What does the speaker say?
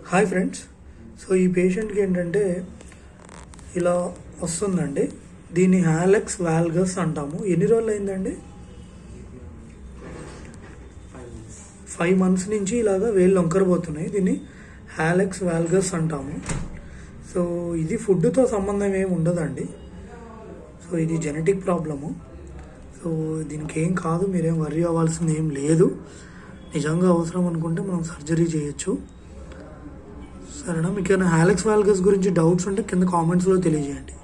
hi friends so ఈ పేషెంట్కి ఏంటంటే ఇలా వస్తుందండి దీన్ని హ్యాలెక్స్ వాల్గస్ అంటాము ఎన్ని రోజులు అయిందండి ఫైవ్ మంత్స్ నుంచి ఇలాగా వేళ్ళు వంకరబోతున్నాయి దీన్ని హ్యాలెక్స్ వాల్గస్ అంటాము సో ఇది ఫుడ్తో సంబంధం ఏమి ఉండదండి సో ఇది జెనెటిక్ ప్రాబ్లము సో దీనికి ఏం కాదు మీరేం వర్రీ అవ్వాల్సింది ఏం లేదు నిజంగా అవసరం అనుకుంటే మనం సర్జరీ చేయొచ్చు సరేనా మీకు ఏమైనా హ్యాలెక్స్ వాల్గస్ గురించి డౌట్స్ ఉంటే కింద కామెంట్స్లో తెలియజేయండి